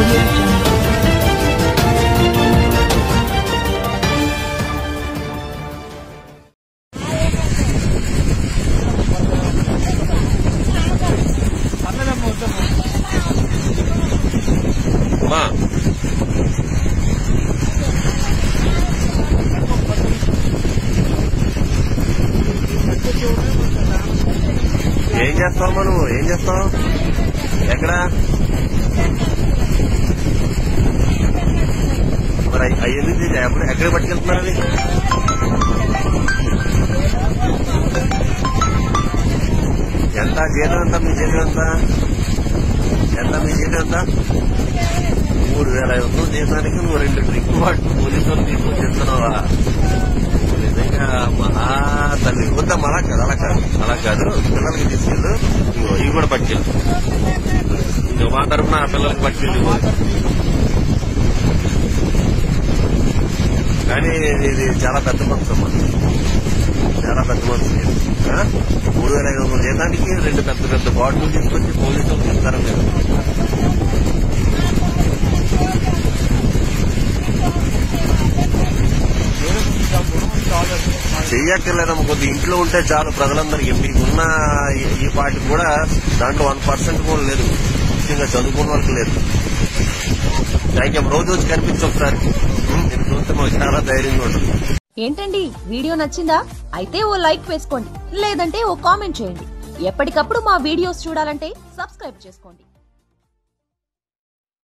audio jungle. అమ్మా ఏం చేస్తావు నువ్వు ఏం చేస్తావు ఎక్కడ మరి అవి- అవి ఎందుకు తీసా? ఎప్పుడు ఎక్కడ పట్టుకెళ్తున్నారు అది ఎంత జీతం ఎంత మీ జీతం ఎంత ఎంత మీ జీతం ఎంత మూడు వేల ఐదు వందలు జీతానికి నువ్వు రెండు డ్రింక్ వాటి పోలీసులు తీసుకొని చేస్తున్నావా నిజంగా మహా తల్లి వద్దా అలా కాదు అలా కాదు అలా కాదు పిల్లలకి తీసుకెళ్ళు ఇగో ఇవి కూడా పట్టుకెళ్ళు ఇంకో మా తరఫున ఆ పిల్లలకి పట్టుకెళ్ళి ఇవ్వు. కానీ ఇది చాలా పెద్ద మనసు అమ్మా చాలా పెద్ద మనసు ఇది. ఆ? మూడు వేల ఐదు వందల జీతానికి రెండు పెద్ద పెద్ద బాటిల్ తీసుకొచ్చి పోలీసులు ఇస్తారు మీరు చెయ్యక్కర్లేదమ్మ కొద్ది ఇంట్లో ఉంటే చాలు ప్రజలందరికీ మీకున్న ఈ- ఈ పార్టీ కూడా దాంట్లో వన్ పర్సెంట్ కూడా లేదు ముఖ్యంగా చదువుకున్న వాళ్ళకి లేదు థ్యాంక్ యూ రోజు వచ్చి కనిపించి ఒకసారి ఉం, ఇది చూస్తే మాకు చాలా ధైర్యంగా ఉంటుంది ఏంటండి వీడియో నచ్చిందా అయితే ఓ లైక్ వేసుకోండి లేదంటే ఓ కామెంట్ చేయండి ఎప్పటికప్పుడు మా వీడియోస్ చూడాలంటే సబ్స్క్రైబ్ చేసుకోండి